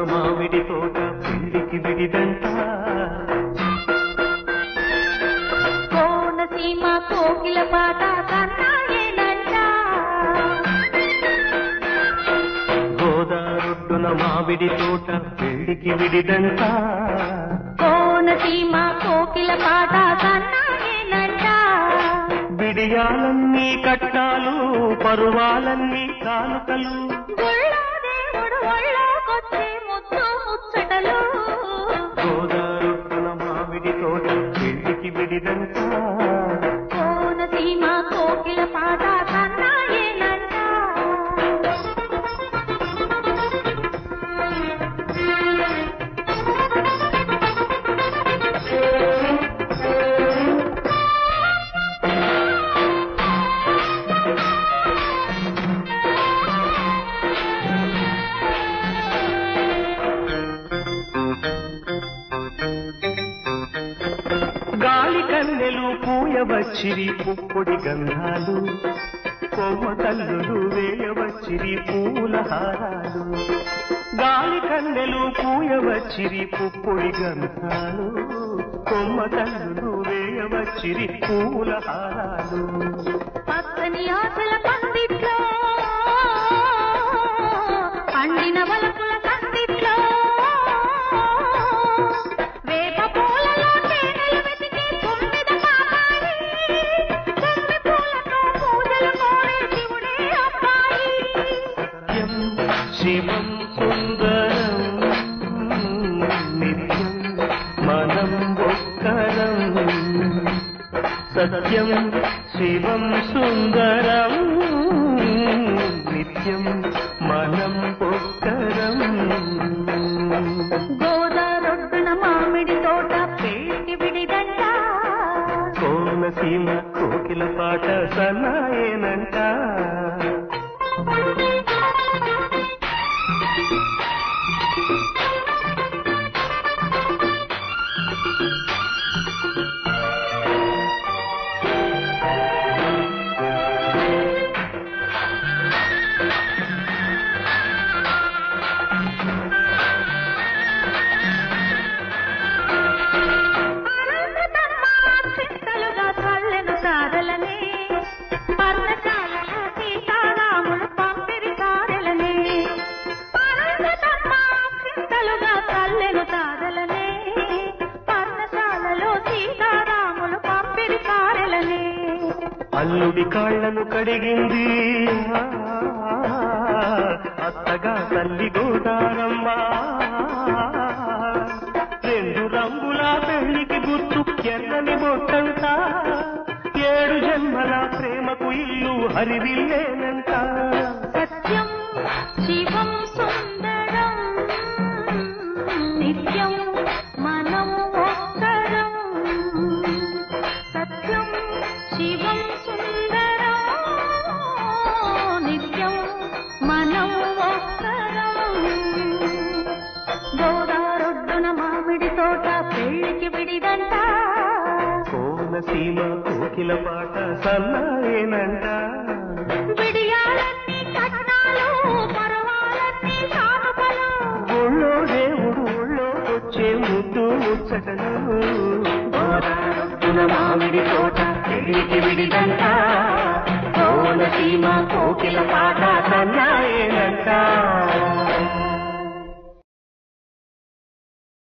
మామిడి తోట పెళ్లికి విడిదంట కోనసీమ కోకిల పాట కన్నాయేనంట గోదారొడ్డున మామిడి తోట పెళ్లికి విడిదంట కోనసీమ కోకిల పాట కన్నాయేనంట బిడియాలన్నీ కట్టాలు పరువాలన్నీ కానుకలు గుళ్ళో దేవుడు ఒళ్ళోకొచ్చే ముద్దు ముచ్చటలు గోదారొడ్డున మామిడి తోట పెళ్లికి విడిదంట కోనసీమ కోకిల పాట కన్నాయేనంట గాలి కన్నెలు పూయవచ్చిరి పుప్పొడి గంధాలు కొమ్మ తల్లులు వేయవచ్చిరి పూల హారాలు గాలి కన్నెలు పూయవచ్చిరి పుప్పొడి గంధాలు కొమ్మ తల్లులు వేయవచ్చిరి పూల హారాలు పచ్చని ఆశల పందిట్లో పండిన వలపుల కందిట్లో వేప పూలలో తేనెలు వెతికి తుమ్మిద పాపాయి తుమ్మి పూలతో పూజలు కోరే శివుడే అబ్బాయి సత్యం శివం సుందరం నిత్యం మనం ఒక్కరం సత్యం శివం సుందరం నిత్యం మనం ఒక్కరం గోదారొడ్డున మామిడి తోట పెళ్లికి విడిదంట కోనసీమ కోకిల పాట సన్నాయేనంట చింతలుగా చల్లెను సారలనే పర్ణశాలలో సీతారాములు పంపిరి సారలనే చింతలుగా చల్లెను సారలనే పర్ణశాలలో సీతారాములు పంపిరి సారలనే అల్లుడి కాళ్లను కడిగింది అత్తగా తల్లి గోదారమ్మ రెండు రంగుల పెళ్లికి గుర్తు ఎర్రని బొట్టంట ఏడు జన్మల ప్రేమకు ఇల్లు హరివిల్లేనంట సత్యం శివం సుందరం నిత్యం మనం ఒక్కరం సత్యం శివం సుందరం నిత్యం మనం ఒక్కరం గోదారొడ్డున మామిడి తోట పెళ్లికి విడిదంట కోనసీమ కోకిల పాట సన్నాయేనంట విడియాలన్నీ కట్నాలు పర్వాలన్నీ కానుకలు ఊళ్ళో దేవుడు ఊళ్ళో వచ్చే ముద్దు ముచ్చటలు గోదారొడ్డున మామిడి తోట పెళ్లికి విడిదంట కోనసీమ కోకిల పాట సన్నాయేనంట